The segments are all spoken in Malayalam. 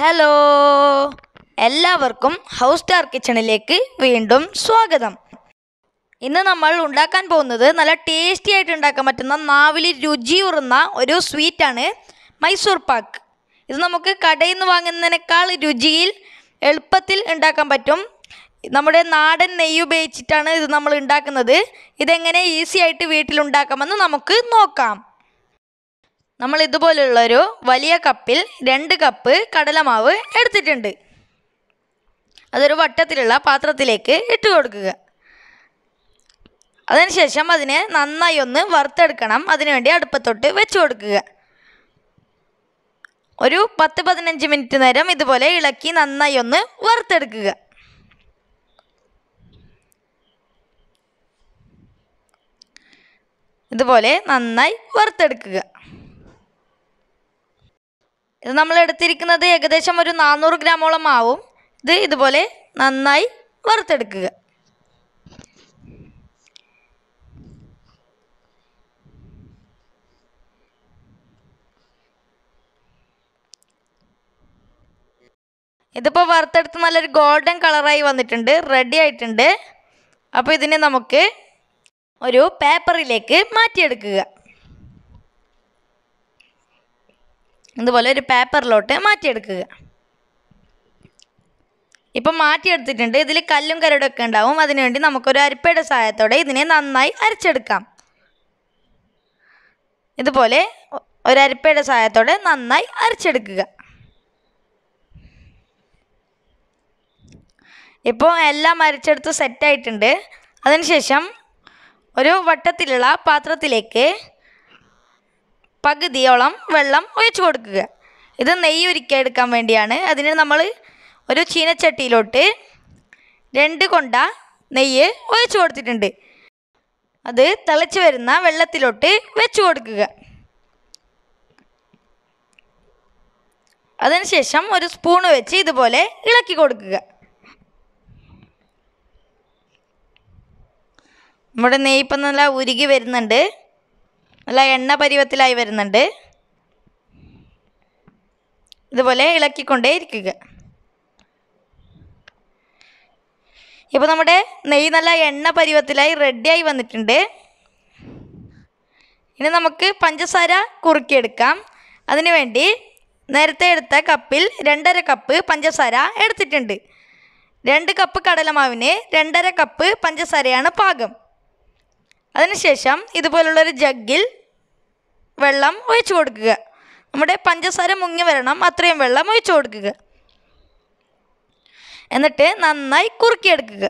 ഹലോ എല്ലാവർക്കും ഹൗസ് സ്റ്റാർ കിച്ചണിലേക്ക് വീണ്ടും സ്വാഗതം ഇന്ന് നമ്മൾ ഉണ്ടാക്കാൻ പോകുന്നത് നല്ല ടേസ്റ്റി ആയിട്ട് ഉണ്ടാക്കാൻ പറ്റുന്ന നാവിൽ രുചിയൂറുന്ന ഒരു സ്വീറ്റാണ് മൈസൂർ പാക്ക് ഇത് നമുക്ക് കടയിൽ നിന്ന് വാങ്ങുന്നതിനേക്കാൾ രുചിയിൽ എളുപ്പത്തിൽ ഉണ്ടാക്കാൻ പറ്റും നമ്മുടെ നാടൻ നെയ്യ് ഉപയോഗിച്ചിട്ടാണ് ഇത് നമ്മൾ ഉണ്ടാക്കുന്നത് ഇതെങ്ങനെ ഈസി ആയിട്ട് വീട്ടിൽ ഉണ്ടാക്കാമെന്ന് നമുക്ക് നോക്കാം നമ്മൾ ഇതുപോലുള്ളൊരു വലിയ കപ്പിൽ രണ്ട് കപ്പ് കടലമാവ് എടുത്തിട്ടുണ്ട് അതൊരു വട്ടത്തിലുള്ള പാത്രത്തിലേക്ക് ഇട്ട് കൊടുക്കുക അതിനുശേഷം അതിനെ നന്നായി ഒന്ന് വറുത്തെടുക്കണം അതിനുവേണ്ടി അടുപ്പത്തൊട്ട് വെച്ച് കൊടുക്കുക ഒരു പത്ത് പതിനഞ്ച് മിനിറ്റ് നേരം ഇതുപോലെ ഇളക്കി നന്നായി ഒന്ന് വറുത്തെടുക്കുക ഇതുപോലെ നന്നായി വറുത്തെടുക്കുക ഇത് നമ്മൾ എടുത്തിരിക്കുന്നത് ഏകദേശം ഒരു നാനൂറ് ഗ്രാമോളം ആവും ഇത് ഇതുപോലെ നന്നായി വറുത്തെടുക്കുക ഇതിപ്പോൾ വറുത്തെടുത്ത് നല്ലൊരു ഗോൾഡൻ കളറായി വന്നിട്ടുണ്ട് റെഡി ആയിട്ടുണ്ട് അപ്പോൾ ഇതിനെ നമുക്ക് ഒരു പേപ്പറിലേക്ക് മാറ്റിയെടുക്കുക ഇതുപോലെ ഒരു പേപ്പറിലോട്ട് മാറ്റിയെടുക്കുക ഇപ്പം മാറ്റിയെടുത്തിട്ടുണ്ട് ഇതിൽ കല്ലും കരടൊക്കെ ഉണ്ടാവും അതിനുവേണ്ടി നമുക്കൊരു അരിപ്പയുടെ സഹായത്തോടെ ഇതിനെ നന്നായി അരച്ചെടുക്കാം ഇതുപോലെ ഒരു അരിപ്പയുടെ സഹായത്തോടെ നന്നായി അരച്ചെടുക്കുക ഇപ്പോൾ എല്ലാം അരച്ചെടുത്ത് സെറ്റായിട്ടുണ്ട് അതിനുശേഷം ഒരു വട്ടത്തിലുള്ള പാത്രത്തിലേക്ക് പകുതിയോളം വെള്ളം ഒഴിച്ചു കൊടുക്കുക ഇത് നെയ്യ് ഉരുക്കിയെടുക്കാൻ വേണ്ടിയാണ് അതിന് നമ്മൾ ഒരു ചീനച്ചട്ടിയിലോട്ട് രണ്ട് കൊണ്ട നെയ്യ് ഒഴിച്ചു കൊടുത്തിട്ടുണ്ട് അത് തിളച്ച് വരുന്ന വെള്ളത്തിലോട്ട് വെച്ച് കൊടുക്കുക അതിനുശേഷം ഒരു സ്പൂണ് വെച്ച് ഇതുപോലെ ഇളക്കി കൊടുക്കുക നമ്മുടെ നെയ്യ് ഇപ്പം നല്ല ഉരുകി വരുന്നുണ്ട് നല്ല എണ്ണ പരുവത്തിലായി വരുന്നുണ്ട് ഇതുപോലെ ഇളക്കിക്കൊണ്ടേ ഇരിക്കുക ഇപ്പോൾ നമ്മുടെ നെയ്യ് നല്ല എണ്ണ പരുവത്തിലായി റെഡിയായി വന്നിട്ടുണ്ട് ഇനി നമുക്ക് പഞ്ചസാര കുറുക്കിയെടുക്കാം അതിനു വേണ്ടി നേരത്തെ എടുത്ത കപ്പിൽ രണ്ടര കപ്പ് പഞ്ചസാര എടുത്തിട്ടുണ്ട് രണ്ട് കപ്പ് കടലമാവിന് രണ്ടര കപ്പ് പഞ്ചസാരയാണ് പാകം അതിനുശേഷം ഇതുപോലുള്ളൊരു ജഗ്ഗിൽ വെള്ളം ഒഴിച്ചു കൊടുക്കുക നമ്മുടെ പഞ്ചസാര മുങ്ങി വരണം അത്രയും വെള്ളം ഒഴിച്ചു കൊടുക്കുക എന്നിട്ട് നന്നായി കുറുക്കിയെടുക്കുക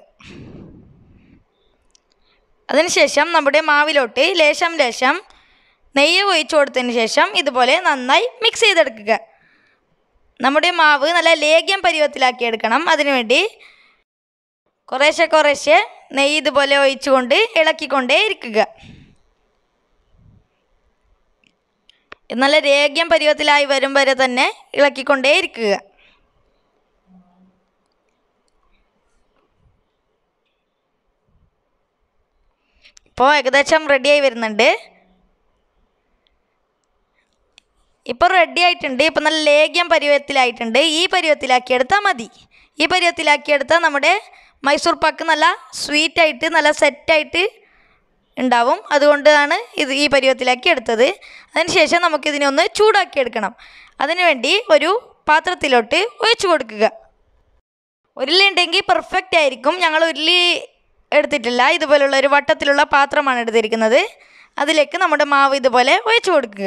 അതിനുശേഷം നമ്മുടെ മാവിലോട്ട് ലേശം ലേശം നെയ്യ് ഒഴിച്ചു കൊടുത്തതിന് ശേഷം ഇതുപോലെ നന്നായി മിക്സ് ചെയ്തെടുക്കുക നമ്മുടെ മാവ് നല്ല ലേഗ്യം പരുവത്തിലാക്കി എടുക്കണം അതിനുവേണ്ടി കുറേശ്ശെ കുറേശ്ശെ നെയ്യ് ഇതുപോലെ ഒഴിച്ചുകൊണ്ട് ഇളക്കിക്കൊണ്ടേ ഇരിക്കുക ഇത് നല്ല രേഖ്യം പരുവത്തിലായി വരും വരെ തന്നെ ഇളക്കിക്കൊണ്ടേ ഇരിക്കുക ഇപ്പോൾ ഏകദേശം റെഡിയായി വരുന്നുണ്ട് ഇപ്പോൾ റെഡി ആയിട്ടുണ്ട് ഇപ്പോൾ നല്ല ലേഗ്യം പരുവത്തിലായിട്ടുണ്ട് ഈ പരുവത്തിലാക്കിയെടുത്താൽ മതി ഈ പരുവത്തിലാക്കിയെടുത്താൽ നമ്മുടെ മൈസൂർ പാക്ക് നല്ല സ്വീറ്റായിട്ട് നല്ല സെറ്റായിട്ട് ഉണ്ടാവും അതുകൊണ്ടാണ് ഇത് ഈ പരുവത്തിലാക്കി എടുത്തത് അതിനുശേഷം നമുക്കിതിനെ ഒന്ന് ചൂടാക്കി എടുക്കണം അതിനുവേണ്ടി ഒരു പാത്രത്തിലോട്ട് ഒഴിച്ചു കൊടുക്കുക ഉരുളി ഉണ്ടെങ്കിൽ പെർഫെക്റ്റ് ആയിരിക്കും ഞങ്ങൾ ഉരുളി എടുത്തിട്ടില്ല ഇതുപോലുള്ള ഒരു വട്ടത്തിലുള്ള പാത്രമാണ് എടുത്തിരിക്കുന്നത് അതിലേക്ക് നമ്മുടെ മാവ് ഇതുപോലെ ഒഴിച്ചു കൊടുക്കുക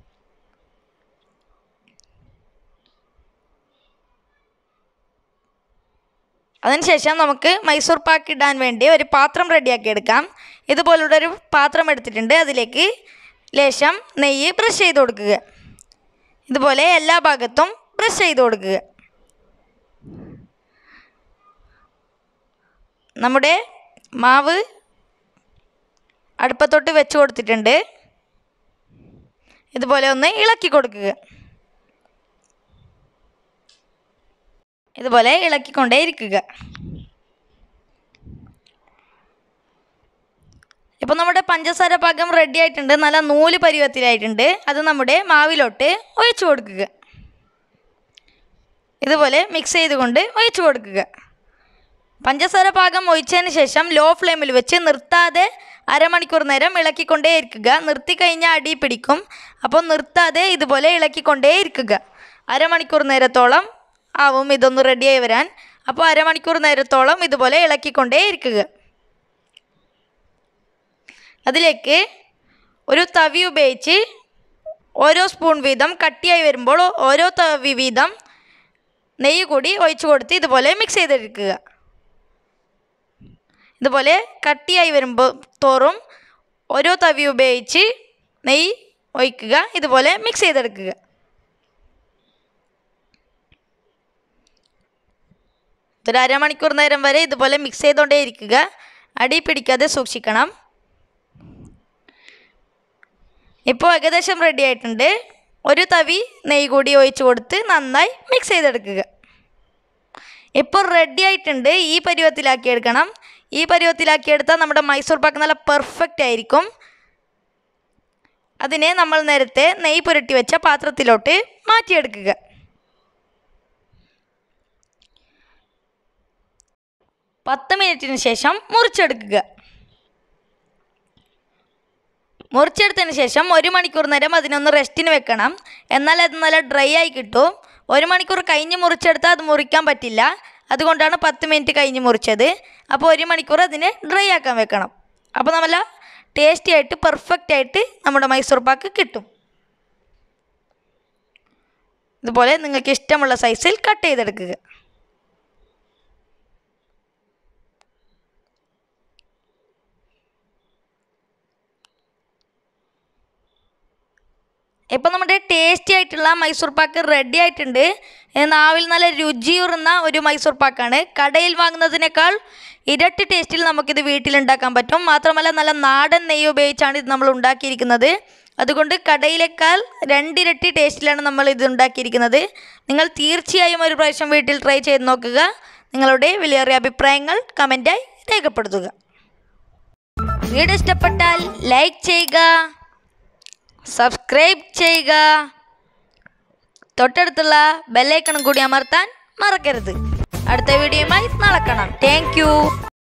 അതിനുശേഷം നമുക്ക് മൈസൂർ പാക്ക് ഇടാൻ വേണ്ടി ഒരു പാത്രം റെഡിയാക്കി എടുക്കാം ഇതുപോലുള്ളൊരു പാത്രം എടുത്തിട്ടുണ്ട് അതിലേക്ക് ലേശം നെയ്യ് ബ്രഷ് ചെയ്ത് കൊടുക്കുക ഇതുപോലെ എല്ലാ ഭാഗത്തും ബ്രഷ് ചെയ്ത് കൊടുക്കുക നമ്മുടെ മാവ് അടുപ്പത്തോട്ട് വെച്ച് കൊടുത്തിട്ടുണ്ട് ഇതുപോലെ ഒന്ന് ഇളക്കി കൊടുക്കുക ഇതുപോലെ ഇളക്കിക്കൊണ്ടേ ഇരിക്കുക ഇപ്പോൾ നമ്മുടെ പഞ്ചസാര പാകം റെഡി ആയിട്ടുണ്ട് നല്ല നൂല് പരുവത്തിലായിട്ടുണ്ട് അത് നമ്മുടെ മാവിലോട്ട് ഒഴിച്ചു കൊടുക്കുക ഇതുപോലെ മിക്സ് ചെയ്തുകൊണ്ട് ഒഴിച്ചു കൊടുക്കുക പഞ്ചസാര പാകം ഒഴിച്ചതിന് ശേഷം ലോ ഫ്ലെയിമിൽ വെച്ച് നിർത്താതെ അരമണിക്കൂർ നേരം ഇളക്കിക്കൊണ്ടേ ഇരിക്കുക നിർത്തി കഴിഞ്ഞാൽ അടി പിടിക്കും അപ്പോൾ നിർത്താതെ ഇതുപോലെ ഇളക്കിക്കൊണ്ടേ ഇരിക്കുക അരമണിക്കൂർ നേരത്തോളം ആവും ഇതൊന്ന് റെഡിയായി വരാൻ അപ്പോൾ അരമണിക്കൂർ നേരത്തോളം ഇതുപോലെ ഇളക്കിക്കൊണ്ടേ ഇരിക്കുക അതിലേക്ക് ഒരു തവി ഉപയോഗിച്ച് ഓരോ സ്പൂൺ വീതം കട്ടിയായി വരുമ്പോൾ ഓരോ തവി വീതം നെയ്യ് കൂടി ഒഴിച്ചു കൊടുത്ത് ഇതുപോലെ മിക്സ് ചെയ്തെടുക്കുക ഇതുപോലെ കട്ടിയായി വരുമ്പോൾ തോറും ഓരോ തവി ഉപയോഗിച്ച് നെയ്യ് ഒഴിക്കുക ഇതുപോലെ മിക്സ് ചെയ്തെടുക്കുക ഒരു അരമണിക്കൂർ നേരം വരെ ഇതുപോലെ മിക്സ് ചെയ്തുകൊണ്ടേ ഇരിക്കുക അടി പിടിക്കാതെ സൂക്ഷിക്കണം ഇപ്പോൾ ഏകദേശം റെഡി ആയിട്ടുണ്ട് ഒരു തവി നെയ്യ് കൂടി ഒഴിച്ച് കൊടുത്ത് നന്നായി മിക്സ് ചെയ്തെടുക്കുക ഇപ്പോൾ റെഡി ആയിട്ടുണ്ട് ഈ പരുവത്തിലാക്കി എടുക്കണം ഈ പരുവത്തിലാക്കി എടുത്താൽ നമ്മുടെ മൈസൂർ പാക്ക് നല്ല പെർഫെക്റ്റ് ആയിരിക്കും അതിനെ നമ്മൾ നേരത്തെ നെയ്യ് പുരട്ടി വെച്ച പാത്രത്തിലോട്ട് മാറ്റിയെടുക്കുക പത്ത് മിനിറ്റിന് ശേഷം മുറിച്ചെടുക്കുക മുറിച്ചെടുത്തതിന് ശേഷം ഒരു മണിക്കൂർ നേരം അതിനൊന്ന് റെസ്റ്റിന് വെക്കണം എന്നാൽ അത് നല്ല ഡ്രൈ ആയി കിട്ടും ഒരു മണിക്കൂർ കഴിഞ്ഞ് മുറിച്ചെടുത്താൽ അത് മുറിക്കാൻ പറ്റില്ല അതുകൊണ്ടാണ് പത്ത് മിനിറ്റ് കഴിഞ്ഞ് മുറിച്ചത് അപ്പോൾ ഒരു മണിക്കൂർ അതിനെ ഡ്രൈ ആക്കാൻ വെക്കണം അപ്പോൾ നല്ല ടേസ്റ്റി ആയിട്ട് പെർഫെക്റ്റ് ആയിട്ട് നമ്മുടെ മൈസൂർ പാക്ക് കിട്ടും ഇതുപോലെ നിങ്ങൾക്ക് ഇഷ്ടമുള്ള സൈസിൽ കട്ട് ചെയ്തെടുക്കുക ഇപ്പം നമ്മുടെ ടേസ്റ്റി ആയിട്ടുള്ള മൈസൂർ പാക്ക് റെഡി ആയിട്ടുണ്ട് ഇത് നാവിൽ നല്ല രുചിയൂറുന്ന ഒരു മൈസൂർ പാക്കാണ് കടയിൽ വാങ്ങുന്നതിനേക്കാൾ ഇരട്ടി ടേസ്റ്റിൽ നമുക്കിത് വീട്ടിലുണ്ടാക്കാൻ പറ്റും മാത്രമല്ല നല്ല നാടൻ നെയ്യ് ഉപയോഗിച്ചാണ് ഇത് നമ്മൾ ഉണ്ടാക്കിയിരിക്കുന്നത് അതുകൊണ്ട് കടയിലേക്കാൾ രണ്ടിരട്ടി ടേസ്റ്റിലാണ് നമ്മൾ ഇത് ഉണ്ടാക്കിയിരിക്കുന്നത് നിങ്ങൾ തീർച്ചയായും ഒരു പ്രാവശ്യം വീട്ടിൽ ട്രൈ ചെയ്ത് നോക്കുക നിങ്ങളുടെ വിലയേറിയ അഭിപ്രായങ്ങൾ കമൻറ്റായി രേഖപ്പെടുത്തുക വീഡിയോ ഇഷ്ടപ്പെട്ടാൽ ലൈക്ക് ചെയ്യുക സബ്സ്ക്രൈബ് ചെയ്യുക തൊട്ടടുത്തുള്ള ബെല്ലൈക്കണും കൂടി അമർത്താൻ മറക്കരുത് അടുത്ത വീഡിയോയുമായി നാളെ കാണാം താങ്ക്